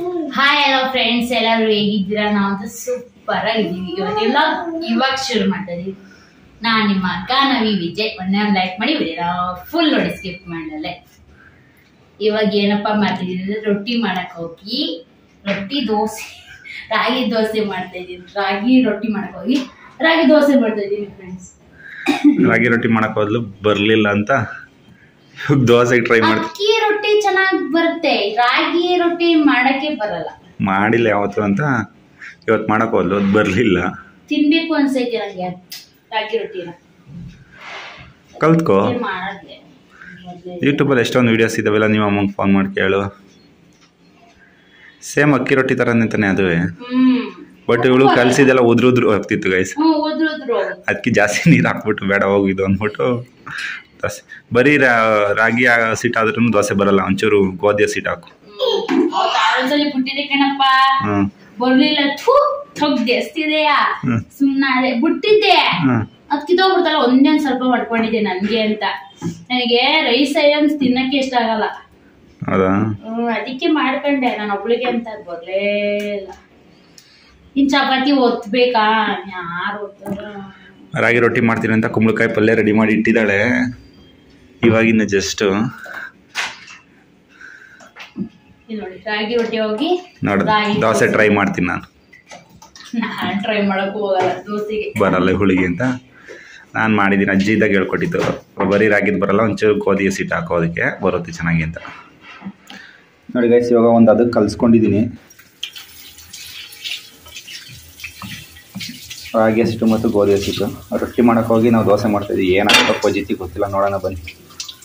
Hi hello friends ಎಲ್ಲರೂ ಹೇಗಿದ್ದೀರಾ ನಾವಂತೂ ಸೂಪರ್ ಆಗಿದ್ದೀವಿ ಇವತ್ತೆಲ್ಲ ಇವಾಗ ಶುರು ಮಾಡ್ತಾ ಇದೀವಿ ನಾನ್ ನಿಮ್ಮ ಅಕ್ಕ ನವಿ ವಿಜಯ್ ಮೊನ್ನೆ ಒಂದು ಲೈಕ್ ಮಾಡಿ ವಿಡಿಯೋ ಫುಲ್ ನೋಡಿ ಸ್ಕಿಪ್ ಮಾಡಲೇ ಇವಾಗ ಏನಪ್ಪ ಮಾಡ್ತಿದ್ದೀನಿ ರೊಟ್ಟಿ ಮಾಡಕ್ ಹೋಗಿ ರೊಟ್ಟಿ ದೋಸೆ ರಾಗಿ ದೋಸೆ ಮಾಡ್ತಾ ಇದ್ದೀನಿ ರಾಗಿ ರೊಟ್ಟಿ ಮಾಡಕ್ ಹೋಗಿ ರಾಗಿ ದೋಸೆ ಮಾಡ್ತಾ ಇದ್ದೀನಿ ಫ್ರೆಂಡ್ಸ್ ರಾಗಿ ರೊಟ್ಟಿ ಮಾಡಕ್ ಹೋದ್ಲು ಬರ್ಲಿಲ್ಲ ಅಂತ ದೋಸೆಗೆ ಟ್ರೈ ಮಾಡ್ತಿ ಅಕ್ಕಿ ರೊಟ್ಟಿ ಚೆನ್ನಾಗಿ ಬರುತ್ತೆ ರಾಗಿ ರೊಟ್ಟಿ ಮಾಡಕ್ಕೆ ಬರಲ್ಲ ಮಾಡಿಲ್ಲ ಯಾವತ್ತು ಅಂತ ಇವತ್ತು ಮಾಡಕ್ ಹೋದ್ಲು ಅದು ಬರ್ಲಿಲ್ಲ ತಿನ್ಬೇಕು ಅನ್ಸೈತಿ ನಂಗೆ ರಾಗಿ ರೊಟ್ಟಿನ ಕಲ್ತ್ಕೋ ಏನ್ ಮಾಡದ್ಲೆ ಮೊದ್ಲೇ ಯೂಟ್ಯೂಬಲ್ಲಿ ಎಷ್ಟೊಂದು ವೀಡಿಯೋಸ್ ಇದಾವೆಲ್ಲ ನೀವು ಅಮ್ಮಂಗೆ ಫೋನ್ ಮಾಡಿ ಕೇಳು ಸೇಮ್ ಅಕ್ಕಿ ರೊಟ್ಟಿ ಥರನೇ ತಾನೆ ಅದುವೇ ಹ್ಮ್ ಬಟ್ ಇವಳು ಕಲ್ಸಿದೆಲ್ಲ ಉದ್ರು ಉದ್ರು ಆಗ್ತಿತ್ತು ಗೈಸ್ ಹ್ಮ್ ಉದ್ರು ಉದ್ರು ಅದಕ್ಕೆ ಜಾಸ್ತಿ ನೀರು ಹಾಕ್ಬಿಟ್ಟು ಬೇಡ ಹೋಗಿದ್ದು ಅಂದ್ಬಿಟ್ಟು ದೋಸೆ ಬರೀ ರಾ- ರಾಗಿ ಹಸಿಟ್ಟು ಆದ್ರೂ ದೋಸೆ ಬರಲ್ಲ ಒಂಚೂರು ಗೋಧಿ ಹಸಿಟ್ಟು ಹಾಕು ಒಂದ್ಸಲಿ ಬಿಟ್ಟಿದೆ ಕಣಪ್ಪ ಹ್ಞೂ ಬರ್ಲಿಲ್ಲ ಥೂ ಥಗ್ ಜಾಸ್ತಿದೆಯಾ ಹ್ಮ್. ಸುಮ್ನೆ ಅದೇ ಬಿಟ್ಟಿದ್ದೆ ಹ್ಞೂ ಅದ್ ಕಿತ್ತೋಗ್ಬಿಡ್ತಲ್ಲ ಒಂದೇ ಒಂದ್ ಸ್ವಲ್ಪ ಮಾಡ್ಕೊಂಡಿದ್ದೆ ನನ್ಗೆ ಅಂತ ನನಗೆ ರೈಸ್ ಐಟಮ್ಸ್ ತಿನ್ನಕ್ಕೆ ಇಷ್ಟ ಆಗಲ್ಲ ಹೌದಾ ಹ್ಮ್ ಅದಕ್ಕೆ ಮಾಡ್ಕೊಂಡೆ ನಾನು ಒಬ್ಳಿಗೆ ಅಂತ ಅದ್ ಬರ್ಲೇ ಇಲ್ಲ ಇನ್ ಚಪಾತಿ ಒತ್ಬೇಕಾ ಯಾರು ಒತ್ತಾರ ರಾಗಿ ರೊಟ್ಟಿ ಮಾಡ್ತೀನಿ ಅಂತ ಕುಂಬಳಕಾಯಿ ಪಲ್ಯ ರೆಡಿ ಮಾಡಿ ಇಟ್ಟಿದ್ದಾಳೆ ಇವಾಗಿನ್ನು ಜಸ್ಟ್ ಇಲ್ಲಿ ನೋಡಿ ರಾಗಿ ರೊಟ್ಟಿ ಹೋಗಿ ನೋಡು ರಾಗಿ ದೋಸೆ ಟ್ರೈ ಮಾಡ್ತೀನಿ ನಾನು ನಾನ್ ಟ್ರೈ ಮಾಡಕ್ ಹೋಗಲ್ಲ ದೋಸೆಗೆ ಬರಲ್ಲ ಹುಳಿಗೆ ಅಂತ ನಾನು ಮಾಡಿದ್ದೀನಿ ಅಜ್ಜಿ ಇದ್ದಾಗ ಹೇಳ್ಕೊಟ್ಟಿದ್ದು ಬರೀ ರಾಗಿದ್ ಬರಲ್ಲ ಒಂಚೂರು ಗೋಧಿ ಹಸಿಟ್ಟು ಹಾಕೋದಕ್ಕೆ ಬರುತ್ತೆ ಚೆನ್ನಾಗಿ ಅಂತ ನೋಡಿ ಗೈಸ್ ಇವಾಗ ಒಂದು ಅದಕ್ಕೆ ಕಲಿಸ್ಕೊಂಡಿದ್ದೀನಿ ರಾಗಿ ಹಸಿಟ್ಟು ಮತ್ತು ಗೋಧಿ ಹಸಿಟ್ಟು ರೊಟ್ಟಿ ಮಾಡೋಕೆ ಹೋಗಿ ನಾವು ದೋಸೆ ಮಾಡ್ತಾಯಿದ್ವಿ ಏನಾಗ್ತೋ ಪಜಿತಿ ಗೊತ್ತಿಲ್ಲ ನೋಡೋಣ ಬನ್ನಿ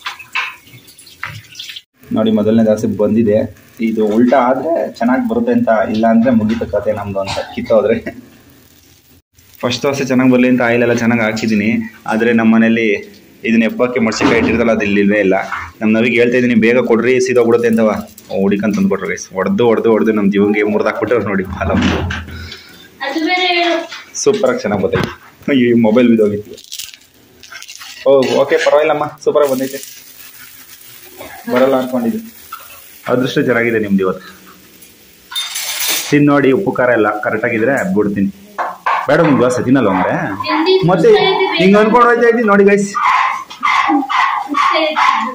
ನೋಡಿ ಮೊದಲನೇ ದೋಸೆ ಬಂದಿದೆ ಇದು ಉಲ್ಟಾ ಆದರೆ ಚೆನ್ನಾಗಿ ಬರುತ್ತೆ ಅಂತ ಇಲ್ಲ ಅಂದರೆ ಮುಗಿತ ಕತೆ ನಮ್ಮದು ಅಂತ ಕಿತ್ತೋದ್ರೆ ಫಸ್ಟ್ ದೋಸೆ ಚೆನ್ನಾಗಿ ಬರಲಿ ಅಂತ ಆಯಿಲ್ ಎಲ್ಲ ಚೆನ್ನಾಗಿ ಹಾಕಿದ್ದೀನಿ ಆದರೆ ನಮ್ಮ ಮನೇಲಿ ಇದನ್ನ ಎಪ್ಪಕ್ಕೆ ಮಡ್ಸಿಕಾಯಿ ಇಟ್ಟಿರ್ತಲ್ಲ ಅದು ಇಲ್ಲಿಲ್ಲೇ ಇಲ್ಲ ನಮ್ಮ ನವಿಗೆ ಹೇಳ್ತಾ ಇದ್ದೀನಿ ಬೇಗ ಕೊಡ್ರಿ ಸೀದೋಗ್ಬಿಡುತ್ತೆ ಅಂತವ ಹುಡಿಕಂತ ತಂದು ಕೊಟ್ರು ಗೈಸ್ ಹೊಡೆದು ಹೊಡೆದು ಹೊಡೆದು ನಮ್ಮ ಜೀವನ್ಗೆ ಮುರಿದಾಕ್ಬಿಟ್ರೆ ನೋಡಿ ಫಲ ಅದು ಬೇರೆ ಹೇಳು ಸೂಪರಾಗಿ ಚೆನ್ನಾಗಿ ಬರ್ತೈತೆ ಈ ಮೊಬೈಲ್ ಬಿದ್ದೋಗಿತ್ತು ಓ ಓಕೆ ಪರವಾಗಿಲ್ಲಮ್ಮ ಸೂಪರಾಗಿ ಬಂದೈತೆ ಬರಲ್ಲ ಅನ್ಕೊಂಡಿದ್ದು ಅದೃಷ್ಟ ಚೆನ್ನಾಗಿದೆ ನಿಮ್ದು ಇವತ್ತು ತಿಂದು ನೋಡಿ ಉಪ್ಪು ಖಾರ ಎಲ್ಲ ಕರೆಕ್ಟಾಗಿದ್ರೆ ಬಿಡ್ತೀನಿ ಬೇಡ ನಿಮ್ಗೆ ದೋಸೆ ತಿನ್ನಲ್ಲ ಅಂದ್ರೆ ತಿಂದಿದ್ದು ಮತ್ತೆ ಇಷ್ಟ ಆಯ್ತು, ಹಿಂಗ ಅನ್ಕೊಂಡು ಹೋಯ್ತಾ ಇದ್ದೀನಿ ನೋಡಿ ಗೈಸ್ ಇಷ್ಟ ಆಯ್ತು.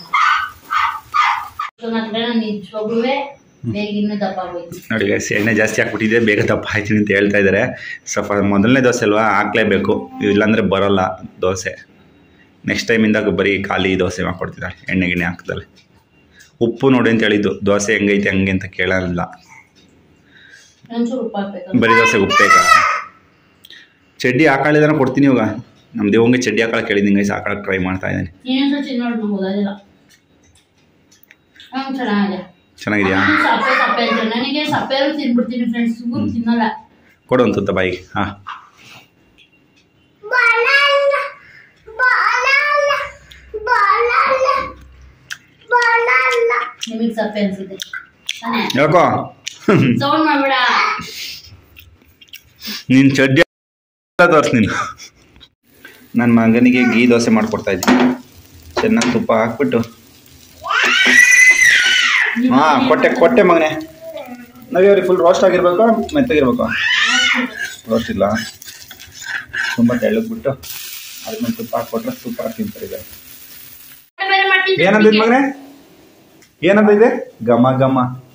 ಇದು ಮಾತ್ರ ನಾನು ನಿಜವಾಗ್ಲೂ ಬೇಗ ಇನ್ನೂ ದಪ್ಪ ಆಗೋಯ್ತು ನೋಡಿ ಗೈಸ್ ಎಣ್ಣೆ ಜಾಸ್ತಿ ಹಾಕ್ಬಿಟ್ಟಿದೆ ಬೇಗ ದಪ್ಪ ಆಯ್ತೀನಿ ಅಂತ ಹೇಳ್ತಾ ಇದ್ದಾರೆ ಸ್ವಲ್ಪ ಮೊದಲನೇ ದೋಸೆ ಅಲ್ವಾ ಹಾಕ್ಲೇಬೇಕು ಇಲ್ಲಾಂದ್ರೆ ಬರಲ್ಲ ದೋಸೆ ನೆಕ್ಸ್ಟ್ ಟೈಮಿಂದ ಬರೀ ಖಾಲಿ ದೋಸೆ ಮಾಡ್ಕೊಡ್ತಿದ್ದಾಳೆ ಎಣ್ಣೆ ಗಿಣ್ಣೆ ಹಾಕ್ದಲೆ ಉಪ್ಪು ನೋಡಿ ಅಂತ ಹೇಳಿದ್ದು ದೋಸೆ ಹೆಂಗೈತೆ ಹಂಗೆ ಅಂತ ಕೇಳಲ್ಲ ಒಂಚೂರು ಉಪ್ಪು ಹಾಕ್ಬೇಕು ಬರೀ ದೋಸೆ ಉಪ್ಪೇಕ ಚಡ್ಡಿ ಹಾಕೊಳ್ಳಿದಾನ ಕೊಡ್ತೀನಿ ಇವಾಗ ನಮ್ಮ ದೇವಂಗೆ ಚಡ್ಡಿ ಹಾಕೊಳಕ್ಕೆ ಹೇಳಿದ್ದೀನಿ ಗೈಸ್ ಹಾಕೊಳಕ್ಕೆ ಟ್ರೈ ಮಾಡ್ತಾ ಇದ್ದೀನಿ ಇನ್ನೊಂದ್ಸಲ ತಿಂದು ನೋಡಿ ನಂಗೆ ಓದೋದಿಲ್ಲ ಹ್ಮ್ ಚೆನ್ನಾಗಿದೆ ಚೆನ್ನಾಗಿದೆಯಾ ಸಪ್ಪೆ ಸಪ್ಪೆ ಅಂತ ನನಗೆ ಸಪ್ಪೆರು ತಿನ್ಬಿಡ್ತೀನಿ ಫ್ರೆಂಡ್ಸ್ ಸುಗು ತಿನ್ನಲ್ಲ ಕೊಡು ಒಂದು ತುತ್ತ ಬಾಯಿಗೆ ಹಾಂ ನಿಮಗೆ ಸಪ್ಪೆ ಅನ್ಸಿದೆ ತಾನೇ ಯಾಕೋ ಸೌಂಡ್ ಮಾಡ್ಬೇಡ ನೀನು ಚಡ್ಡಿ ತೋರಿಸ್ ನೀನು ನನ್ನ ಮಗನಿಗೆ ಗೀ ದೋಸೆ ಮಾಡಿಕೊಡ್ತಾ ಇದ್ದೀನಿ ಚೆನ್ನಾಗಿ ತುಪ್ಪ ಹಾಕ್ಬಿಟ್ಟು ಹಾಂ ಕೊಟ್ಟೆ ಕೊಟ್ಟೆ ಮಗನೇ ನಾವ್ಯಾವ್ರಿ ಫುಲ್ ರೋಸ್ಟ್ ಆಗಿರ್ಬೇಕು ಮೆತ್ತಗಿರ್ಬೇಕು ರೋಸ್ಟ್ ಇಲ್ಲ ತುಂಬ ತೆಳ್ಳಗ್ಬಿಟ್ಟು ಅದ್ಮೇಲೆ ತುಪ್ಪ ಹಾಕ್ಕೊಟ್ರೆ ಸೂಪರ್ ತಿಂತಾರೆ ಈಗ ಬೇರೆ ಮಾಡ್ತಿದ್ದೆ ಏನಂತ ಮಗನೇ ಏನಂತ ಇದೆ ಘಮ ಘಮ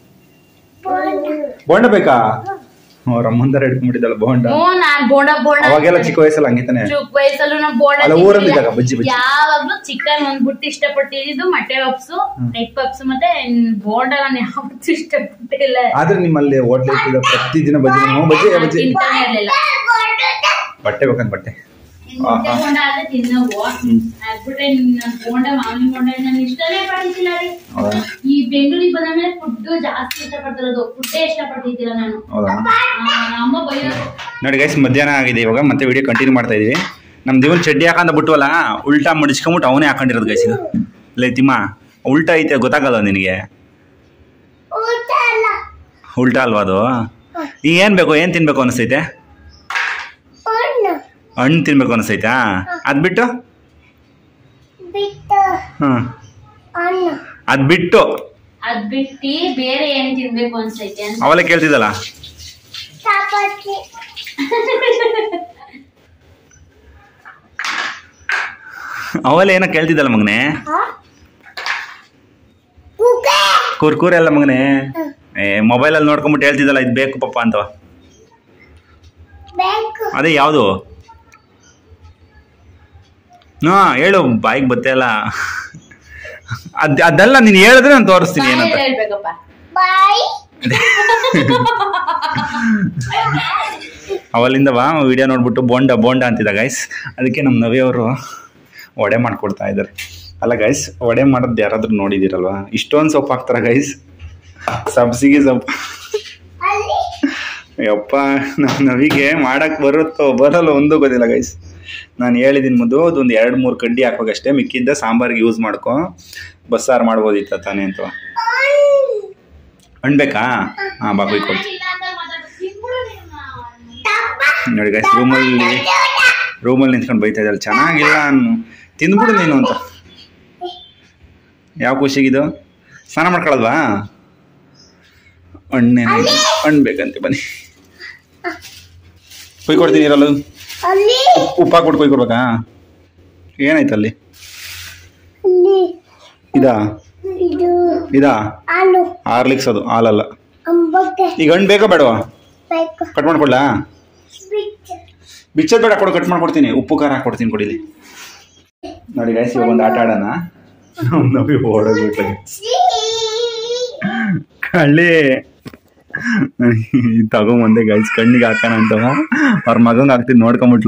ಬೋಂಡ ಬೇಕಾ ಅವ್ರ ಅಮ್ಮಂದರ ಹಿಡ್ಕೊಂಡ್ಬಿಟ್ಟಿದ್ದಲ್ಲ ಬೋಂಡ ಹ್ಞೂ ನಾನ್ ಬೋಂಡ ಬೋಂಡ ಅವಾಗೆಲ್ಲ ಚಿಕ್ಕ ವಯಸ್ಸಲ್ಲಿ ಹಂಗೆ ತಾನೆ ಚಿಕ್ಕ ವಯಸ್ಸಲ್ಲೂ ನಾವು ಬೋಂಡ ಅಲ್ಲ, ಊರಲ್ಲಿ ತಿಂದಿಲ್ಲ. ಇದ್ದಾಗ ಬಜ್ಜಿ ಬಜ್ಜಿ. ಯಾವಾಗ್ಲೂ ಚಿಕನ್ ಒಂದ್ಬಿಟ್ಟು ಇಷ್ಟಪಟ್ಟಿದ್ದು ಮೊಟ್ಟೆ ಪಪ್ಸು ಎಗ್ ಪಪ್ಸ್ ಮತ್ತೆ ಬೋಂಡ ನಾನು ಯಾವತ್ತೂ ಇಷ್ಟಪಟ್ಟಿಲ್ಲ ಆದ್ರೆ ನಿಮ್ಮಲ್ಲಿ ಹೋಟ್ಲ್ ಇಟ್ಟಿದ್ದ ಪ್ರತಿದಿನ ಬಜ್ಜಿ ಹ್ಞೂ ಬಜ್ಜಿ ಏ ಬಜ್ಜಿ ತಿಂತಾನೆ ಇರ್ಲಿಲ್ಲ ಬಟ್ಟೆ ಬೇಕಂತ ಬಟ್ಟೆ ಇನ್ ಮೊಟ್ಟೆ ಬೋಂಡ ಆದ್ರೆ ತಿನ್ನವು ಹ್ಮ್. ಆಗ್ಬಿಟ್ರೆ ನಿನ್ನ ಬೋಂಡ ಮಾಮೂಲಿ ಬೋಂಡ ನಾನು ಇಷ್ಟನೇ ಪಟ್ಟಿದ್ದಿಲ್ಲ ರೀ ಹೌದಾ ಈ ಬೆಂಗಳೂರಿಗೆ ಬಂದ್ಮೇಲೆ ಫುಡ್ ಜಾಸ್ತಿ ಇಷ್ಟಪಡ್ತಿರೋದು ಫುಡ್ಡೇ ಇಷ್ಟಪಟ್ಟಿದ್ದಿಲ್ಲ ನಾನು ಹೌದಾ ಆ, ನಮ್ಮ ಅಮ್ಮ ಬೈಯೋದು ನೋಡಿ ಗೈಸ್ ಮಧ್ಯಾಹ್ನ ಆಗಿದೆ ಇವಾಗ ಮತ್ತೆ ವಿಡಿಯೋ ಕಂಟಿನ್ಯೂ ಮಾಡ್ತಾ ಇದೀವಿ ನಮ್ಮ ದಿವನ್ ಚಡ್ಡಿ ಹಾಕಂತ ಬಿಟ್ವಲ್ಲ ಉಲ್ಟಾ ಮಡಿಸ್ಕೊಂಬಿಟ್ಟು ಅವನೇ ಹಾಕೊಂಡಿರೋದು ಗೈಸ್ ಇದು ಲೇ ತಿಮ್ಮ ಉಲ್ಟಾ ಐತೆ ಗೊತ್ತಾಗಲ್ಲ ನಿನಗೆ ಉಲ್ಟಾ ಅಲ್ವಾ ಅದು ಈಗ ಏನು ಬೇಕು ಏನು ತಿನ್ಬೇಕು ಅನಿಸ್ತೈತೆ ಹಣ್ಣು ತಿನ್ಬೇಕು ಅನಿಸ್ತೈತಾ ಅದು ಬಿಟ್ಟು ಬಿಟ್ಟು ಹ್ಞೂ ಅನ್ನ ಅದು ಬಿಟ್ಟು ಅದ್ ಬಿಟ್ಟು ಬೇರೆ ಏನ್ ತಿನ್ಬೇಕು ಅನ್ಸೈತೆ ಅಂತ ಅವಲೇ ಕೇಳ್ತಿದ್ದಲ್ಲ ಅವಲೇ ಏನೋ ಕೇಳ್ತಿದ್ದಲ್ಲ ಮಗನೇ ಕುರ್ಕುರೆ ಅಲ್ಲ ಮಗನೇ ಏ ಮೊಬೈಲಲ್ಲಿ ನೋಡ್ಕೊಂಬಿಟ್ಟು ಹೇಳ್ತಿದ್ದಲ್ಲ ಇದು ಬೇಕು ಪಪ್ಪ ಅಂತ ಅದೇ ಯಾವುದು ಹಾ ಹೇಳು ಬಾಯಿಗೆ ಬತ್ತೆ ಅಲ್ಲ ಅದ್ ಅದೆಲ್ಲ ನೀನು ಹೇಳಿದ್ರೆ ನಾನು ತೋರಿಸ್ತೀನಿ ಏನಂತ ಬಾಯಲ್ಲಿ ಹೇಳ್ಬೇಕಪ್ಪ ಅವಲಿಂದ ಬಾ ವಿಡಿಯೋ ನೋಡ್ಬಿಟ್ಟು ಬೋಂಡ ಬೋಂಡ ಅಂತಿದ್ದ ಗೈಸ್ ಅದಕ್ಕೆ ನಮ್ಮ ನವಿಯವರು ವಡೆ ಮಾಡ್ಕೊಡ್ತಾ ಇದ್ದಾರೆ ಅಲ್ಲ ಗೈಸ್ ವಡೆ ಮಾಡೋದು ಯಾರಾದ್ರೂ ನೋಡಿದ್ದೀರಲ್ವಾ ಇಷ್ಟೊಂದು ಸೊಪ್ಪು ಹಾಕ್ತಾರ ಗೈಸ್ ಸಬ್ಸಿಗೆ ಸೊಪ್ಪು ಯಪ್ಪ ನಮ್ಮ ನವಿಗೆ ಮಾಡಕ್ ಬರುತ್ತೋ ಬರಲ್ಲ ಒಂದು ಗೊತ್ತಿಲ್ಲ ಗೈಸ್ ನಾನು ಹೇಳಿದ್ದೀನಿ ಮುದ್ದು ಅದೊಂದು ಎರಡು ಮೂರು ಕಡ್ಡಿ ಹಾಕೋಕಷ್ಟೇ ಮಿಕ್ಕಿದ್ದ ಸಾಂಬಾರಿಗೆ ಯೂಸ್ ಮಾಡ್ಕೊ ಬಸ್ಸಾರು ಮಾಡ್ಬೋದಿತ್ತ ತಾನೇ ಅಂತ ಅಣ್ಬೇಕಾ ಹಾಂ ಬಾಬು ಕೊಡ್ತೀನಿ ನೋಡಿ ಗೈಸ್ ರೂಮಲ್ಲಿ ರೂಮಲ್ಲಿ ನಿಂತ್ಕೊಂಡು ಬೈತಾ ಇದ್ದಾಳೆ ಚೆನ್ನಾಗಿಲ್ಲ ಅನ್ನು ತಿಂದ್ಬಿಡು ನೀನು ಅಂತ ಯಾವ ಖುಷಿಗಿದು ಸ್ನಾನ ಮಾಡ್ಕೊಳ್ಳೋದ್ವಾ ಹಣ್ಣೆ ಹಣ್ಣು ಬೇಕಂತೆ ಬನ್ನಿ ಕುಯ್ ಕೊಡ್ತೀನಿ ಇರಲ್ಲ ಉಪ್ಪು ಹಾಕ್ಬಿಟ್ಟು ಕುಯ್ ಕೊಡ್ಬೇಕಾ ಏನಾಯ್ತು ಅಲ್ಲಿ ಇದಾ ಇದು ಇದಾ ಹಾಲು ಹಾರ್ಲಿಕ್ಸ್ ಅದು ಹಾಲಲ್ಲ ಅಂಬಕ್ಕೆ ಈಗ ಹಣ್ಣು ಬೇಕಾ ಬೇಡವಾ ಬೇಕು ಕಟ್ ಮಾಡ್ಕೊಡ್ಲಾ ಸ್ವೀಟ್ ಬಿಚ್ಚೋದ್ ಬೇಡ ಕೊಡು ಕಟ್ ಮಾಡ್ಕೊಡ್ತೀನಿ ಉಪ್ಪು ಖಾರ ಹಾಕ್ಕೊಡ್ತೀನಿ ಕೊಡಿಲಿ ನೋಡಿ ಗೈಸ್ ಇವಾಗ ಒಂದು ಆಟ ಆಡೋಣ ನಮಗೆ ಓಡೋಗ್ಬಿಟ್ಲೆ ಕಳ್ಳಿ ಇದು ತಗೊಂಬಂದೆ ಗೈಸ್ ಕಣ್ಣಿಗೆ ಹಾಕೋಣ ಅಂತ ಅವ್ರ ಮಗಂಗೆ ಹಾಕ್ತಿದ್ ನೋಡ್ಕೊಂಬಿಟ್ಲು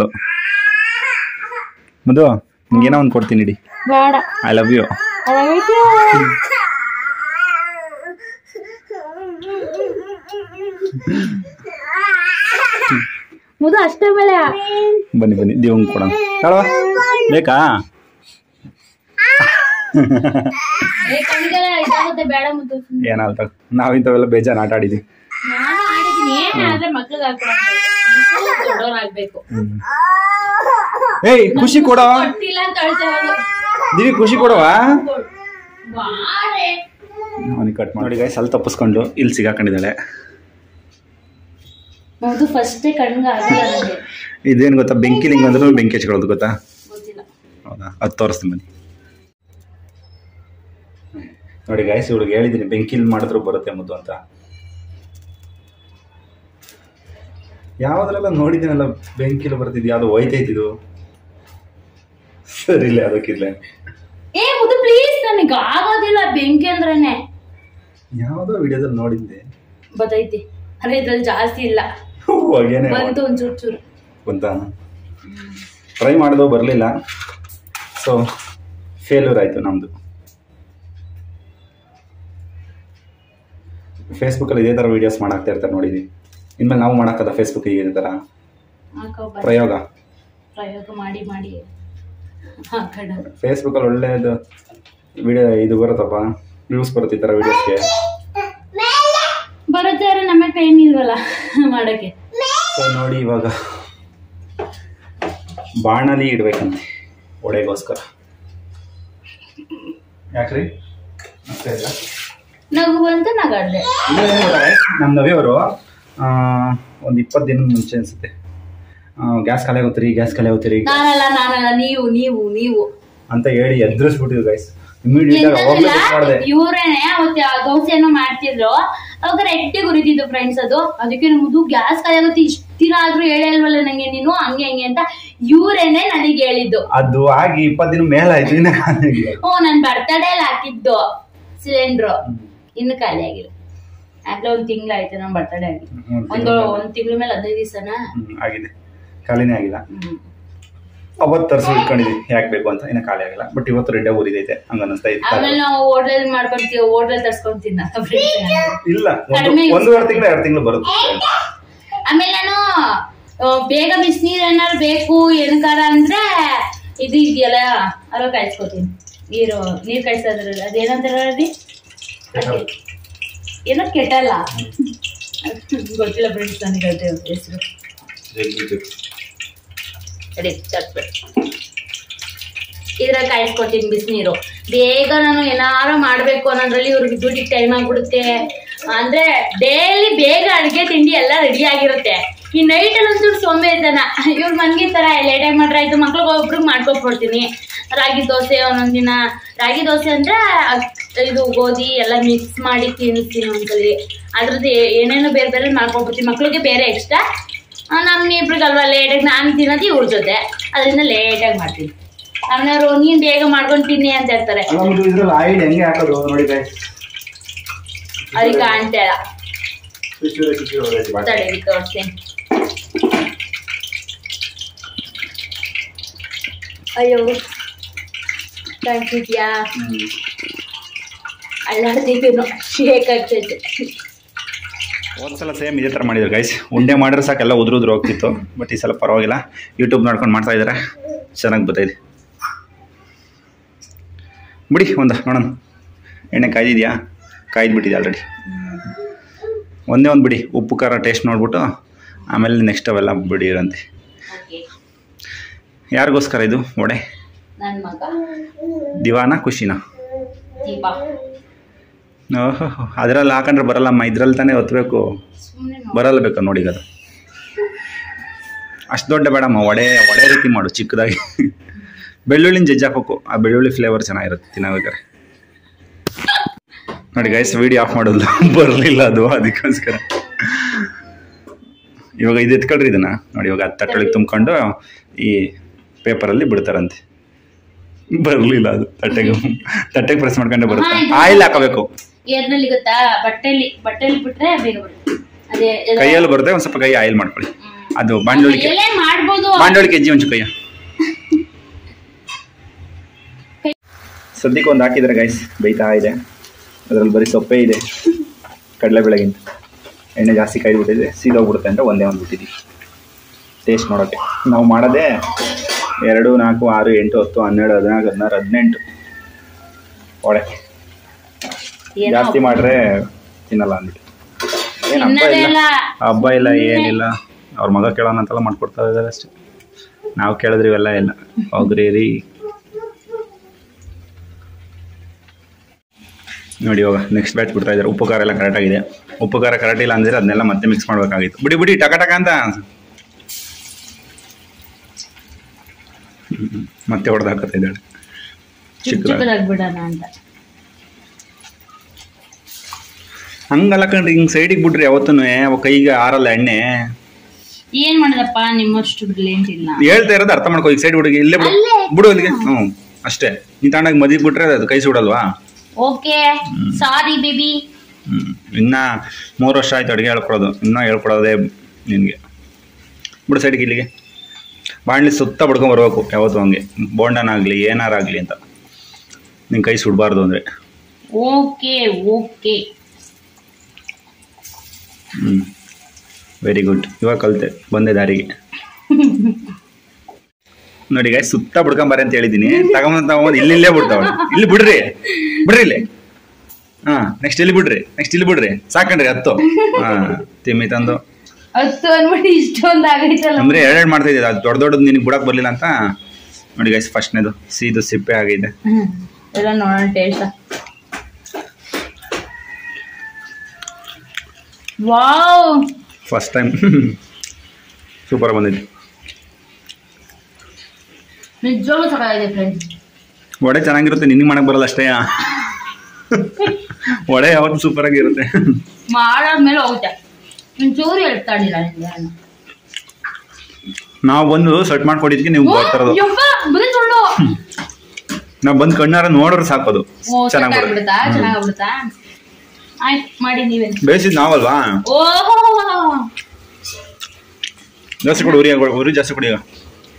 ಮದು ಹಿಂಗೇನೋ ಒಂದು ಕೊಡ್ತೀನಿ ಇಡಿ ಬೇಡ ಐ ಲವ್ ಯು ಮುದು ಅಷ್ಟೇ ಮೇಲೆ ಬನ್ನಿ ಬನ್ನಿ ದೇವಂಗ್ ಕೊಡೋಣ ತಳವ ಬೇಕಾ ಕಣ್ಣಿಗೆಲ್ಲ ಇದಾಗುತ್ತೆ ಬೇಡ ಮುದ್ದು ಏನಾಗ್ತ ನಾವಿಂಥವೆಲ್ಲ ಬೇಜಾರು ಆಟ ಆಡಿದ್ವಿ ನಾನು ಆಡಿದ್ದೀನಿ ಏನೇ ಆದ್ರೆ ಮಕ್ಳಿಗೆ ದೊಡ್ಡವರಾಗ್ಬೇಕು ಏಯ್ ಖುಷಿ ಕೊಡೋ ಕೊಟ್ಟಿಲ್ಲ ಅಂತ ಅಳ್ತಾ ಇರೋದು ದಿವಿ ಖುಷಿ ಕೊಡವಾ ಬಾರೆ ಅವನಿಗೆ ಕಟ್ ಮಾಡಿ ಗೈಸ್ ಅಲ್ಲಿ ತಪ್ಪಿಸ್ಕೊಂಡು ಇಲ್ಲಿ ಸಿಗಾಕೊಂಡಿದ್ದಾಳೆ ಮುದು ಫಸ್ಟೇ ಕಣ್ಗೆ ಆಗಲ್ಲ ನನಗೆ ಇದೇನು ಗೊತ್ತಾ ಬೆಂಕಿ ಲಿಂಗ್ ಅಂದ್ರೂ ಬೆಂಕಿ ಹಚ್ಕೊಳ್ಳೋದು ಗೊತ್ತಾ ಗೊತ್ತಿಲ್ಲ ಹೌದಾ ಅದು ತೋರಿಸ್ತೀನಿ ಬನ್ನಿ ನೋಡಿ ಗಾಯ್ಸ್ ಇವ್ಳಿಗೆ ಹೇಳಿದ್ದೀನಿ ಬೆಂಕಿಲ್ ಮಾಡಿದ್ರು ಬರುತ್ತೆ ಮುದ್ದು ಅಂತ ಯಾವ್ದ್ರೆಲ್ಲ ನೋಡಿದ್ದೀನಲ್ಲ ಬೆಂಕಿಲ್ ಬರ್ತಿದ್ದು ಯಾವ್ದು ಹೋಯ್ತೈತಿದು ಸರಿಲ್ಲ ಅದಕ್ಕಿರ್ಲೆ ಏ ಮುದು ಪ್ಲೀಸ್ ನನಗೆ ಆಗೋದಿಲ್ಲ ಬೆಂಕಿ ಅಂದ್ರೇನೆ ಯಾವುದೋ ವಿಡಿಯೋದಲ್ಲಿ ನೋಡಿದ್ದೆ ಬತ್ತೈತಿ ಅಂದ್ರೆ ಇದ್ರಲ್ಲಿ ಜಾಸ್ತಿ ಇಲ್ಲ ಹೊಗೆನೆ ಬಂತು ಒಂದ್ ಚೂರು ಚೂರು ಅಂತ ಟ್ರೈ ಮಾಡೋದು ಬರಲಿಲ್ಲ ಸೊ ಫೇಲ್ಯೂರ್ ಆಯಿತು ನಮ್ಮದು ಫೇಸ್ಬುಕ್ಕಲ್ಲಿ ಇದೇ ಥರ ವೀಡಿಯೋಸ್ ಮಾಡಾಕ್ತಾ ಇರ್ತಾರೆ ನೋಡಿದ್ವಿ ಇನ್ಮೇಲೆ ನಾವು ಮಾಡೋಕ್ಕದ ಫೇಸ್ಬುಕ್ ಇದೇ ಥರ ಹಾಕೋ ಬಾ. ಪ್ರಯೋಗ ಪ್ರಯೋಗ ಮಾಡಿ ಮಾಡಿ ಹಾಕೋಣ ಫೇಸ್ಬುಕ್ಕಲ್ಲಿ ಒಳ್ಳೆಯದು ವಿಡಿಯೋ ಇದು ಬರುತ್ತಪ್ಪ ವ್ಯೂಸ್ ಬರುತ್ತೆ ಈ ಥರ ವೀಡಿಯೋಸ್ಗೆ ಬರುತ್ತೆ ಆದ್ರೆ ನಮಗೆ ಟೈಮ್ ಇಲ್ವಲ್ಲ ಮಾಡಕ್ಕೆ ಸೊ ನೋಡಿ ಇವಾಗ ಬಾಣಲಿ ಇಡ್ಬೇಕಂತೆ ಒಡೆಗೋಸ್ಕರ ಯಾಕ್ರಿ ಅಷ್ಟೇ ಇಲ್ಲ ನಗು ಬಂತು ನಗಾಡ್ದೆ ನಮ್ಮ ನವಿಯವರು ಒಂದು ಇಪ್ಪತ್ತು ದಿನದ ಮುಂಚೆ ಅನ್ಸುತ್ತೆ ಗ್ಯಾಸ್ ಖಾಲಿ ಆಗುತ್ತೀರಿ ಗ್ಯಾಸ್ ಖಾಲಿ ಆಗುತ್ತೀರಿ ನಾನಲ್ಲ ನಾನಲ್ಲ ನೀವು ನೀವು ನೀವು ಅಂತ ಹೇಳಿ ಎದುರಿಸ್ಬಿಟ್ಟಿದ್ರು ಗೈಸ್ ಇಮಿಡಿಯೇಟ್ ಆಗಿ ಅವಾಗಲೇ ಬುಕ್ ಮಾಡಿದೆ ಇವ್ರೇನೆ ಅವತ್ತೆ ಆ ದೋಸೆ ಏನೋ ಮಾಡ್ತಿದ್ರು ಅವಾಗ ರೆಟ್ಟಿ ಗುರಿತಿದ್ದು ಫ್ರೆಂಡ್ಸ್ ಅದು ಅದಕ್ಕೆ ನಮ್ದು ಗ್ಯಾಸ್ ಖಾಲಿ ಆಗುತ್ತೆ ಇಷ್ಟ ದಿನ ಆದ್ರೂ ಹೇಳೇ ಇಲ್ವಲ್ಲ ನಂಗೆ ನೀನು ಹಂಗೆ ಹಂಗೆ ಅಂತ ಇವ್ರೇನೆ ನನಗೆ ಹೇಳಿದ್ದು ಅದು ಆಗಿ ಇಪ್ಪತ್ತು ದಿನ ಮೇಲಾಯ್ತು ಇನ್ನ ಖಾಲಿ ಆಗಿಲ್ಲ. ಹ್ಞೂ ನನ್ ಬರ್ತಡೇ ಅಲ್ಲಿ ಹಾಕಿದ್ದು ಸಿಲಿಂಡ್ರು ಇನ್ನು ಖಾಲಿ ಆಗಿಲ್ಲ ಆಗ್ಲೇ ಒಂದ್ ತಿಂಗ್ಳಾಯ್ತು ನಮ್ ಬರ್ತಡೇ ಆಗಿ ಹ್ಮ್, ಒಂದು ಒಂದ್ ತಿಂಗಳ ಮೇಲೆ ಹದಿನೈದು ದಿವಸನ ಹ್ಮ್, ಆಗಿದೆ ಖಾಲಿನೇ ಆಗಿಲ್ಲ ಅವತ್ತು ತರಿಸಿ ಇಟ್ಕೊಂಡಿದ್ವಿ ಯಾಕೆ ಬೇಕು ಅಂತ ಇನ್ನ ಖಾಲಿ ಆಗಿಲ್ಲ ಬಟ್ ಇವತ್ತು ರೆಡ್ಡಿ ಊರಿದೈತೆ ಹಂಗ ಅನಿಸ್ತಾ ಇತ್ತು ಆಮೇಲೆ ನಾವು ಹೋಟೆಲ್ ಮಾಡ್ಕೊಂತೀವಿ ಹೋಟೆಲ್ ತರ್ಸ್ಕೊಂಡ್ ತಿನ್ನ ಇಲ್ಲ ಒಂದು ಕಡಿಮೆ use ಒಂದೂವರೆ ತಿಂಗಳು ಎರಡು ತಿಂಗಳು ಬರುತ್ತೆ ಆಮೇಲೆ ನಾನು ಆ, ಬೇಗ ಬಿಸಿನೀರ್ ಏನಾದ್ರು ಬೇಕು ಏನಕಾರ ಅಂದ್ರೆ ಇದು ಇದೆಯಲ್ಲ ಅಲ್ಲ ಕಾಯಿಸ್ಕೊತೀನಿ ನೀರು ನೀರ್ ಕಾಯಿಸೋದ್ರಲ್ಲಿ ಅದೇನಂತಾರ ರೀ ಅದ್ಕೆ. ಏನೋ ಕೆಟ್ಟಲ್ಲ ಗೊತ್ತಿಲ್ಲ ಫ್ರೆಂಡ್ಸ್ ನನಗೆ ಅದೇ ಹೆಸರು ರೆಡಿ ತರ್ಸ್ಬೇಕು ಇದ್ರಲ್ಲಿ ಕಾಯಿಸ್ಕೊತೀನಿ ಬಿಸಿನೀರು ಬೇಗ ನಾನು ಏನಾರು ಮಾಡ್ಬೇಕು ಅನ್ನೋದ್ರಲ್ಲಿ ಇವ್ರಿಗೆ ಡ್ಯೂಟಿಗೆ ಟೈಮ್ ಆಗ್ಬಿಡುತ್ತೆ ಅಂದ್ರೆ ಡೈಲಿ ಬೇಗ ಅಡುಗೆ ತಿಂಡಿ ಎಲ್ಲ ರೆಡಿ ಆಗಿರುತ್ತೆ ಈ ನೈಟಲ್ಲಿ ಒಂಚೂರು ಸೋಂಬೇರಿತನ ಇವ್ರು ಮನ್ಗಿರ್ತಾರ ಲೇಟಾಗಿ ಮಾಡ್ರೆ ಆಯ್ತು ಮಕ್ಳಿಗೆ ಒಬ್ರಿಗೆ ಮಾಡ್ಕೊಟ್ಬಿಡ್ತೀನಿ ರಾಗಿ ದೋಸೆ ಒಂದೊಂದ್ ದಿನ ರಾಗಿ ದೋಸೆ ಅಂದ್ರೆ ಅಕ್- ಇದು ಗೋಧಿ ಎಲ್ಲ ಮಿಕ್ಸ್ ಮಾಡಿ ತಿನ್ನಿಸ್ತೀನಿ ಒಂದ್ಸಲಿ ಅದ್ರದ್ದು ಏ- ಏನೇನೋ ಬೇರೆ ಬೇರೆ ಮಾಡ್ಕೊಡ್ಬಿಡ್ತೀನಿ ಮಕ್ಳಿಗೆ ಬೇರೆ ಎಕ್ಸ್ಟ್ರಾ ನಮ್ಮ ಇಬ್ರಿಗಲ್ವಾ ಲೇಟಾಗಿ ನಾನು ತಿನ್ನೋದು ಇವ್ರ ಜೊತೆ ಅದರಿಂದ ಲೇಟಾಗಿ ಮಾಡ್ತೀನಿ ಅವನವರು ನೀನು ಬೇಗ ಮಾಡ್ಕೊಂಡು ತಿನ್ನಿ ಅಂತ ಹೇಳ್ತಾರೆ ಅಲ್ಲ ಇದ್ರಲ್ಲಿ ಆಯಿಲ್ ಹೆಂಗೆ ಹಾಕೋದು ನೋಡಿ ಗೈಸ್ ಅವ್ರಿಗೆ ಕಾಣ್ತಾ ಇಲ್ಲ ತಡೆಗೆ ತೋರಿಸ್ತೀನಿ ಅಯ್ಯೋ ಕಾಣ್ತಿದ್ಯಾ ಅಲ್ಲಾಡ್ತಿದ್ದೀನೋ ಶೇಕ್ ಆಗ್ತೈತೆ ಒಂದ್ಸಲ ಸೇಮ್ ಇದೇ ಥರ ಮಾಡಿದ್ರು ಗೈಸ್ ಉಂಡೆ ಮಾಡಿದ್ರೆ ಸಾಕೆಲ್ಲ ಉದ್ರು ಉದ್ರು ಹೋಗ್ತಿತ್ತು ಬಟ್ ಈ ಸಲ ಪರವಾಗಿಲ್ಲ ಯೂಟ್ಯೂಬ್ ನೋಡ್ಕೊಂಡು ಮಾಡ್ತಾ ಇದ್ದಾರೆ ಚೆನ್ನಾಗಿ ಬರ್ತಾಯಿದೆ ಬಿಡಿ ಒಂದು ನೋಡೋಣ ಎಣ್ಣೆ ಕಾಯ್ದಿದ್ಯಾ ಕಾಯ್ದುಬಿಟ್ಟಿದೆ ಆಲ್ರೆಡಿ ಒಂದೇ ಒಂದು ಬಿಡಿ ಉಪ್ಪು ಖಾರ ಟೇಸ್ಟ್ ನೋಡ್ಬಿಟ್ಟು ಆಮೇಲೆ ನೆಕ್ಸ್ಟ್ ಅವೆಲ್ಲ ಬಿಡಿ ಇರಂತೆ ಓಕೆ ಯಾರಿಗೋಸ್ಕರ ಇದು ವಡೆ ನನ್ನ ಮಗ ದಿವಾನ ಖುಷಿನಾ ದೀಪ ಓಹೋ ಅದರಲ್ಲಿ ಹಾಕೊಂಡ್ರೆ ಬರಲ್ಲಮ್ಮ ಇದ್ರಲ್ಲಿ ತಾನೇ ಒತ್ತಬೇಕು ಸುಮ್ಮನೆ ಬರಲ್ಲ ಬೇಕಾ ನೋಡಿ ಅದು ಅಷ್ಟು ದೊಡ್ಡ ಬೇಡಮ್ಮ ವಡೆ ವಡೆ ರೀತಿ ಮಾಡು ಚಿಕ್ಕದಾಗಿ ಬೆಳ್ಳುಳ್ಳಿನ ಜಜ್ಜಿ ಹಾಕ್ಬೇಕು ಆ ಬೆಳ್ಳುಳ್ಳಿ ಫ್ಲೇವರ್ ಚೆನ್ನಾಗಿರುತ್ತೆ ತಿನ್ನಬೇಕಾದ್ರೆ ನೋಡಿ ಗೈಸ್ ವಿಡಿಯೋ ಆಫ್ ಮಾಡೋದು ಬರಲಿಲ್ಲ ಅದು ಅದಕ್ಕೋಸ್ಕರ ಇವಾಗ ಇದು ಎತ್ಕೊಳ್ರಿ ಇದನ್ನ ನೋಡಿ ಇವಾಗ ಅದು ತಟ್ಟೊಳಗೆ ತುಂಬ್ಕೊಂಡು ಈ ಪೇಪರಲ್ಲಿ ಬಿಡ್ತಾರಂತೆ ಬರಲಿಲ್ಲ ಅದು ತಟ್ಟೆಗೆ ತಟ್ಟೆಗೆ ಪ್ರೆಸ್ ಮಾಡ್ಕೊಂಡೆ ಬರುತ್ತೆ ಹಾ, ಇದು- ಆಯಿಲ್ ಹಾಕಬೇಕು ಏರ್ನಲ್ಲಿ ಗೊತ್ತಾ ಬಟ್ಟೆಲಿ ಬಟ್ಟೆಲಿ ಬಿಟ್ರೆ ಬೇಗ ಬರುತ್ತೆ ಅದೇ ಇದು- ಕೈಯಲ್ಲಿ ಬರುತ್ತೆ ಒಂದು ಸ್ವಲ್ಪ ಕೈ ಆಯಿಲ್ ಮಾಡ್ಕೊಳ್ಳಿ ಹ್ಮ್. ಅದು ಬಾಂಡೋಳಿಕೆ ಎಲೆ ಮಾಡ್ಬೋದು ಬಾಂಡೋಳಿಕೆ ಹೆಜ್ಜೆ ಒಂಚು ಕೈಯ ಸದ್ಯಕ್ಕೆ ಒಂದು ಹಾಕಿದ್ರೆ ಗೈಸ್ ಬೇಯ್ತಾ ಇದೆ ಅದರಲ್ಲಿ ಬರೀ ಸೊಪ್ಪೇ ಇದೆ ಕಡಲೆಬೇಳೆಗಿಂತ ಎಣ್ಣೆ ಜಾಸ್ತಿ ಕಾಯ್ದುಬಿಟ್ಟಿದೆ ಸೀದೋಗ್ಬಿಡುತ್ತೆ ಅಂತ ಒಂದೇ ಒಂದು ಬಿಟ್ಟಿದ್ದೀವಿ ಟೇಸ್ಟ್ ನೋಡೋಕ್ಕೆ ನಾವು ಮಾಡೋದೇ ಎರಡು ನಾಲ್ಕು ಆರು ಎಂಟು ಹತ್ತು ಹನ್ನೆರಡು ಹದಿನಾಲ್ಕು ಹದಿನಾರು ಹದಿನೆಂಟು ಒಳ್ಳೆ ಏನೋ ಜಾಸ್ತಿ ಮಾಡ್ರೆ ತಿನ್ನಲ್ಲ ಅಂದ್ಬಿಟ್ಟು ಏನು ಹಬ್ಬ ತಿನ್ನೋದೇ ಇಲ್ಲ ಇಲ್ಲ ಹಬ್ಬ ಇಲ್ಲ ಏನಿಲ್ಲ ಅವ್ರ ಮಗ ಕೇಳೋಣ ಅಂತೆಲ್ಲ ಮಾಡ್ಕೊಡ್ತಾ ಇದ್ದಾರೆ ಅಷ್ಟೇ ನಾವು ಕೇಳಿದ್ರೆ ಇವೆಲ್ಲ ಇಲ್ಲ ಹೋಗ್ರಿ ರೀ ನೋಡಿ ಇವಾಗ ನೆಕ್ಸ್ಟ್ ಬ್ಯಾಚ್ ಬಿಡ್ತಾ ಇದ್ದಾರೆ ಉಪ್ಪು ಖಾರ ಎಲ್ಲ ಕರೆಕ್ಟ್ ಆಗಿದೆ ಉಪ್ಪು ಖಾರ ಕರೆಕ್ಟ್ ಇಲ್ಲ ಅಂದ್ರೆ ಅದನ್ನೆಲ್ಲ ಮತ್ತೆ ಮಿಕ್ಸ್ ಮಾಡಬೇಕಾಗಿತ್ತು ಬಿಡಿ ಬಿಡಿ ಟಕ ಟಕ ಅಂತ ಹ್ಮ್. ಮತ್ತೆ ಹೊಡೆದು ಹಾಕತ್ತಾ ಇದ್ದಾಳೆ ಚಿಕ್ಕದಾಗಿ ಚಿಕ್ಕದಾಗಿ ಬಿಡೋಣ ಅಂತ ಹಂಗಲ್ಲ ಕಣ್ರಿ ಹಿಂಗೆ ಸೈಡಿಗೆ ಬಿಡ್ರಿ ಯಾವತ್ತೂ ಅವ ಕೈಗೆ ಆರಲ್ಲ ಎಣ್ಣೆ ಏನ್ ಮಾಡೋದಪ್ಪ ನಿಮ್ಮಷ್ಟು ಬ್ರಿಲಿಯಂಟ್ ಇಲ್ಲ ಹೇಳ್ತಾ ಇರೋದು ಅರ್ಥ ಮಾಡ್ಕೋ ಈಗ ಸೈಡ್ ಹುಡುಗಿ ಇಲ್ಲೇ ಬಿಡು ಅಲ್ಲೇ. ಬಿಡು ಅಲ್ಲಿಗೆ ಹ್ಞೂ ಅಷ್ಟೇ ನೀ ತಾಂಡಾಗ ಮದಿ ಬಿಟ್ರೆ ಅದು ಕೈ ಸುಡಲ್ವಾ ಓಕೆ ಸಾರಿ ಬೇಬಿ ಹ್ಮ್ ಇನ್ನ ಮೂರು ವರ್ಷ ಆಯ್ತು ಅಡುಗೆ ಹೇಳ್ಕೊಡೋದು ಇನ್ನೂ ಹೇಳ್ಕೊಡೋದೇ ನಿನಗೆ ಬಿಡು ಸೈಡ್ಗೆ ಇಲ್ಲಿಗೆ ಬಾಣಲಿ ಸುತ್ತ ಬಡ್ಕೊಂಡ್ ಬರ್ಬೇಕು ಯಾವತ್ತು ಹಂಗೆ ಬೋಂಡನಾಗಲಿ ಏನಾರಾಗಲಿ ಅಂತ ನಿನ್ನ ಕೈ ಸುಡಬಾರ್ದು ಅಂದರೆ okay okay hmm very good ಇವಾಗ ಕಲಿತೆ ಬಂದೆ ದಾರಿಗೆ ನೋಡಿ ಗಾಯ್ ಸುತ್ತ ಬಿಡ್ಕೊಂಬಾರೆ ಅಂತ ಹೇಳಿದ್ದೀನಿ ತಗೊಂಬಂದ್ ತಗೊಂಬಂದು ಇಲ್ಲಿ ಇಲ್ಲೇ ಬಿಡ್ತಾವಳೆ ಇಲ್ಲಿ ಬಿಡ್ರಿ ಬಿಡ್ರಿ ಇಲ್ಲಿ ಹಾ ನೆಕ್ಸ್ಟ್ ಇಲ್ಲಿ ಬಿಡ್ರಿ ನೆಕ್ಸ್ಟ್ ಇಲ್ಲಿ ಬಿಡ್ರಿ ಸಾಕಂಡ್ರಿ ಹತ್ತು ಹಾ ತಿಮ್ಮಿ ತಂದು ಹತ್ತು ಅನ್ಬಿಟ್ಟು ಇಷ್ಟೊಂದು ಆಗೈತಲ್ಲ ಅಂದ್ರೆ ಎರಡೆರಡು ಮಾಡ್ತಾ ಇದ್ದೆ ಅದು ದೊಡ್ಡ ದೊಡ್ಡದು ನಿನಗೆ ಬಿಡಕ್ ಬರ್ಲಿಲ್ಲ ಅಂತ ನೋಡಿ ಗೈಸ್ ಫಸ್ಟ್ನೇದು ಸೀದು ಸಿಪ್ಪೆ ಆಗಿದೆ ಹ್ಮ್. ಎಲ್ಲ ನೋಡೋಣ taste wow first time super ಬಂದಿದೆ ನಿಜವಾಗ್ಲೂ ಸಕಾಗಿದೆ ಫ್ರೆಂಡ್ಸ್ ವಡೆ ಚೆನ್ನಾಗಿರುತ್ತೆ ನಿನಗೆ ಮಾಡಕ್ ಬರಲ್ಲ ಅಷ್ಟೇ ವಡೆ ಯಾವತ್ತು ಸೂಪರ್ ಆಗಿರುತ್ತೆ ಮಾಡಾದ್ಮೇಲೆ ಹೋಗುತ್ತೆ ಒಂಚೂರು ಹೇಳ್ತಾಡಿಲ್ಲ ನಿಮ್ಗೆ ನಾನು. ನಾವು ಬಂದು ಸೆಟ್ ಮಾಡ್ಕೊಟ್ಟಿದ್ಕೆ ನೀವು ಓ, ಬರ್ತಾರದು ಯಪ್ಪ, ಬರೀ ಸುಳ್ಳು ನಾವು ಬಂದು ಕಣ್ಣಾರ ನೋಡಿದ್ರೆ ಸಾಕೋದು ಓ ಚೆನ್ನಾಗಿ ಚೆನ್ನಾಗ್ಬಿಡುತ್ತಾ ಚೆನ್ನಾಗ್ಬಿಡುತ್ತಾ ಆಯ್ತು ಮಾಡಿ ನೀವೇ ಬೇಯಿಸಿದ್ ನಾವಲ್ವಾ ಓಹೋ ಜಾಸ್ತಿ ಕೊಡು ಉರಿ ಉರಿ ಜಾಸ್ತಿ ಕೊಡಿ ಈಗ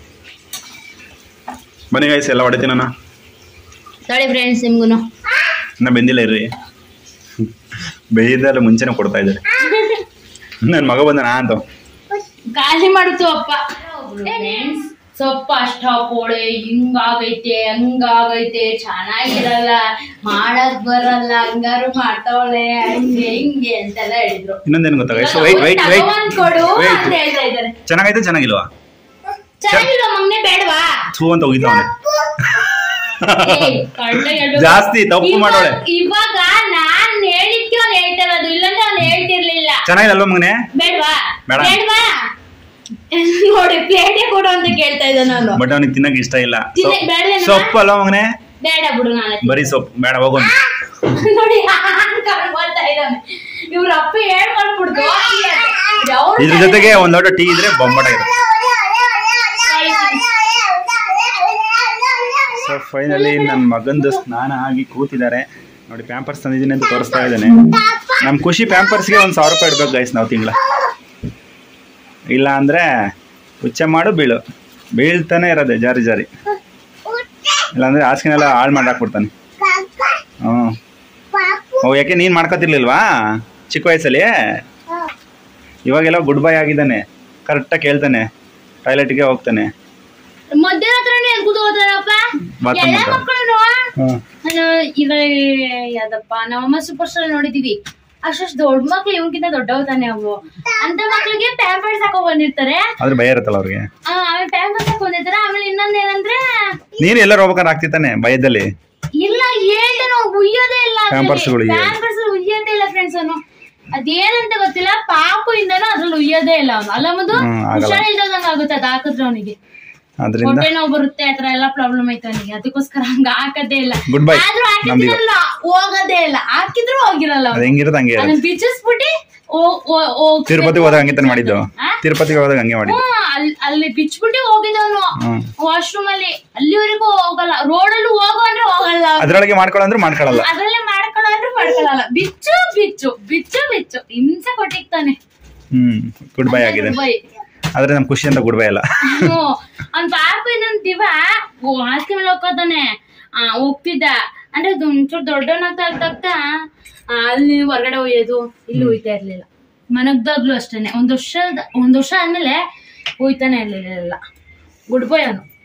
ಬನ್ನಿ ಗಾಯ್ಸ್ ಎಲ್ಲ ಹೊಡಿತೀನಿ ನಾನು ತಡಿ ಫ್ರೆಂಡ್ಸ್ ನಿಮ್ಗುನು ಇನ್ನ ಬೆಂದಿಲ್ಲ ಇರ್ರಿ ಬೇಯ್ದಾರ ಮುಂಚೆನೆ ಕೊಡ್ತಾ ಇದ್ದಾರೆ ನನ್ನ ಮಗ ಬಂದ ನಾ ಅಂತ ಖಾಲಿ ಮಾಡುತ್ತು ಅಪ್ಪ ಫ್ರೆಂಡ್ಸ್ ಸೊಪ್ಪು ಅಷ್ಟ ಹಾಕೋಳೆ ಹಿಂಗಾಗೈತೆ ಹಂಗಾಗೈತೆ ಚೆನ್ನಾಗಿರಲ್ಲ ಮಾಡಕ್ ಬರಲ್ಲ ಹಂಗಾರು ಮಾಡ್ತಾವಳೆ ಹಂಗೆ ಹಿಂಗೆ ಅಂತೆಲ್ಲ ಹೇಳಿದ್ರು ಇನ್ನೊಂದೇನು ಗೊತ್ತಾ ಗೈಸ್ ವೈಟ್ ವೈಟ್ ವೈಟ್ ತಗೊಂಡ್ ಕೊಡು Wait. ಅಂತ ಹೇಳ್ತಾ ಇದ್ದಾರೆ ಚೆನ್ನಾಗೈತೆ ಚೆನ್ನಾಗಿಲ್ವಾ ಚೆನ್ನಾಗಿಲ್ಲ ಮಗ್ನೆ ಬೇಡವಾ ಥೂ ಅಂತ ಹೋಗಿದ್ದವನೆ ಏಯ್, ಕಳ್ಳ ಹೇಳ್ಬೇಕು. ಜಾಸ್ತಿ ತಪ್ಪು ಇವಾಗ- ಮಾಡೋಳೆ. ಇವಾಗ ನಾನ್ ಹೇಳಿದ್ಕೆ ಅವ್ನು ಹೇಳ್ತಾ ಇರೋದು ಇಲ್ಲಾಂದ್ರೆ ಅವ್ನು ಹೇಳ್ತಿರ್ಲಿಲ್ಲ ಚೆನ್ನಾಗಿದಲ್ವಾ ಮಗನೇ ಬೇಡ್ವಾ ಬೇಡ. ಬೇಡ್ವಾ ನೋಡಿ ಪ್ಲೇಟೇ ಕೊಡು ಅಂತ ಕೇಳ್ತಾ ಇದ್ದ ನಾನು ಬಟ್ ಅವನಿಗೆ ತಿನ್ನಕ್ ಇಷ್ಟ ಇಲ್ಲ ತಿನ್ನಕ್ ಬೇಡ್ವೇನಮ್ಮ? ಸೊಪ್ಪು ಅಲ್ವಾ ಮಗನೇ ಬೇಡ ಬಿಡು ನಾನು ಬರೀ ಸೊಪ್ಪು ಬೇಡ ಹೋಗೋಣ ನೋಡಿ ಮಾಡ್ತಾ ಇದ್ದಾನೆ ಇವ್ರ ಅಪ್ಪ ಹೇಳ್ಕೊಂಡ್ಬಿಡ್ತು ಇದ್ರ ಜೊತೆಗೆ ಒಂದ್ ಲೋಟ ಟೀ ಇದ್ರೆ ಬೊಂಬಾಟಾಗಿದೆ ಸೊ ಫೈನಲಿ ನನ್ನ ಮಗಂದು ಸ್ನಾನ ಆಗಿ ಕೂತಿದ್ದಾರೆ ನೋಡಿ ಪ್ಯಾಂಪರ್ಸ್ ತಂದಿದ್ದೀನಿ ಅಂತ ತೋರಿಸ್ತಾ ಇದ್ದಾನೆ ನಮ್ಮ ಖುಷಿ ಪ್ಯಾಂಪರ್ಸ್ಗೆ ಒಂದು ಸಾವಿರ ರೂಪಾಯಿ ಇಡ್ಬೇಕು ಗೈಸ್ ನಾವು ತಿಂಗಳ ಇಲ್ಲ ಅಂದ್ರೆ ಹುಚ್ಚೆ ಮಾಡು ಬೀಳು ಬೀಳ್ತಾನೆ ಇರೋದೆ ಜಾರಿ ಜಾರಿ ಇಲ್ಲಾಂದ್ರೆ ಹಾಸಿಗೆನೆಲ್ಲ ಹಾಳು ಮಾಡಾಕ್ಬಿಡ್ತಾನೆ ಹ್ಞೂ ಓ ಯಾಕೆ ನೀನು ಮಾಡ್ಕೋತಿರ್ಲಿಲ್ವಾ ಚಿಕ್ಕ ವಯಸ್ಸಲ್ಲಿ ಇವಾಗೆಲ್ಲ ಗುಡ್ ಬೈ ಆಗಿದ್ದಾನೆ ಕರೆಕ್ಟಾಗಿ ಕೇಳ್ತಾನೆ ಟಾಯ್ಲೆಟ್ಗೆ ಹೋಗ್ತಾನೆ ಮಧ್ಯರಾತ್ರಿ ಎದ್ಕೂತು ಹೋದಾರಪ್ಪ ಬಾತ್ರೂಮ್ ಎಲ್ಲ ಹೋಗ್ತಾನೆ. ಮಕ್ಕಳು ಹ್ಮ್. ಇವ ಯಾವ್ದಪ್ಪ ನಮ್ಮಮ್ಮ ಸೂಪರ್ ಸ್ಟಾರ್ ನೋಡಿದೀವಿ ಅಷ್ಟಷ್ಟು ದೊಡ್ಡ ಮಕ್ಳು ಇವನ್ಕಿಂತ ದೊಡ್ಡವ್ ತಾನೆ ಅವು ಅಂತ ಮಕ್ಳಿಗೆ ಪ್ಯಾಂಪರ್ಸ್ ಹಾಕೋ ಬಂದಿರ್ತಾರೆ ಆದ್ರೆ ಭಯ ಇರುತ್ತಲ್ಲ ಅವ್ರಿಗೆ ಆ, ಆಮೇಲೆ ಪ್ಯಾಂಪರ್ಸ್ ಹಾಕೋ ಬಂದಿರ್ತಾರೆ ಆಮೇಲೆ ಇನ್ನೊಂದ್ ಏನಂದ್ರೆ ನೀನು ಎಲ್ಲರೂ ಹೋಗ್ಬೇಕಾದ್ರೆ ಆಗ್ತಿತ್ತಾನೆ ಭಯದಲ್ಲಿ ಇಲ್ಲ ಹೇಳ್ದೆ ನಾವು ಉಯ್ಯೋದೇ ಇಲ್ಲ Pampers ಗಳು ಉಯ್ಯೋದು. ಪ್ಯಾಂಪರ್ಸ್ ಉಯ್ಯೋದೇ ಇಲ್ಲ ಫ್ರೆಂಡ್ಸ್ ಅವನು ಅದೇನಂತ ಗೊತ್ತಿಲ್ಲ ಪಾಪು ಇಂದನೂ ಅದ್ರಲ್ಲಿ ಉಯ್ಯೋದೇ ಇಲ್ಲ ಅವನು ಅಲ್ಲ ಮದು ಹ್ಮ್, ಆಗಲ್ಲ. ಹುಷಾರಿಲ್ದಂಗ ಆಗುತ್ತೆ ಅದ್ ಹಾಕಿದ್ರೆ ಅವನಿಗೆ ಅದರಿಂದ ಹೊಟ್ಟೆ ನೋವು ಬರುತ್ತೆ ಆತರ ಎಲ್ಲ ಪ್ರಾಬ್ಲಮ್ ಐತೆ ಅವನಿಗೆ ಅದಕ್ಕೋಸ್ಕರ ಹಂಗ ಹಾಕದೇ ಇಲ್ಲ Goodbye. ಆದ್ರೂ ನಮ್ದಿದು. ಹಾಕಿದ್ರಲ್ಲ ಹೋಗೋದೇ ಇಲ್ಲ ಹಾಕಿದ್ರು ಹೋಗಿರಲ್ಲ ಅದು ಅವ್ನು. ಹೆಂಗಿರುತ್ತೆ ಹಂಗೆ ಇರುತ್ತೆ ಅದನ್ನ ಬಿಚ್ಚಿಸ್ಬಿಟ್ಟು ಓ- ಓ- ಹೋಗ್ಬೇಕು. ತಿರುಪತಿ ಹೋದಾಗ ಹಂಗೆ ತಾನೆ ಮಾಡಿದ್ದು ಆ? ತಿರುಪತಿಗೆ ಹೋದಾಗ ಹಂಗೆ ಮಾಡಿದ್ದು ಹ್ಮ್, ಅಲ್ಲಿ ಅಲ್ಲಿ ಬಿಚ್ಬಿಟ್ಟು ಹೋಗಿದವನು ಹ್ಮ್. ವಾಶ್ರೂಮ್ ಅಲ್ಲಿ ಅಲ್ಲಿವರೆಗೂ ಹೋಗಲ್ಲ ರೋಡಲ್ಲೂ ಹೋಗು ಅಂದ್ರೆ ಹೋಗಲ್ಲ ಅವ್ನು. ಅದ್ರೊಳಗೆ ಮಾಡ್ಕೊಳ್ಳಂದ್ರೆ ಮಾಡ್ಕೊಳ್ಳಲ್ಲ ಅದ್ರಲ್ಲೇ ಮಾಡ್ಕೊಳ್ಳೋ ಅಂದ್ರೆ ಮಾಡ್ಕೊಳ್ಳಲ್ಲ ಬಿಚ್ಚು ಬಿಚ್ಚು ಬಿಚ್ಚು ಬಿಚ್ಚು ಹಿಂಸೆ ಕೊಟ್ಟಿರ್ತಾನೆ ಹ್ಮ್ ಗುಡ್ ಬೈ ಆಗಿದೆ ಬೈ. ಆದ್ರೆ ನಮ್ ಖುಷಿ ಅಂತ ಗುಡ್ ಬೈ ಅಲ್ಲ ಹ್ಮ್. ಅವ್ನ್ ಪಾಪ ಇನ್ನೊಂದ್ ದಿವ ಹಾಸಿಗೆ ಮೇಲೆ ಹೋಗ್ಕೋತಾನೆ ಆ ಹೋಗ್ತಿದ್ದ ಅಂದ್ರೆ ಅದು ಒಂಚೂರು ದೊಡ್ಡವನಾಗ್ತಾ ಆಗ್ತಾ ಅಲ್ಲಿ ಹೊರಗಡೆ ಒಯ್ಯೋದು ಇಲ್ಲಿ ಒಯ್ತಾ ಇರ್ಲಿಲ್ಲ ಮನಗ್ದಾಗ್ಲೂ ಅಷ್ಟೇನೆ ಒಂದ್ ವರ್ಷ ಒಂದ್ ವರ್ಷ ಆದ್ಮೇಲೆ ಒಯ್ತಾನೆ ಇರ್ಲಿಲ್ಲ ಗುಡ್ ಬಾಯ್ ಅವನು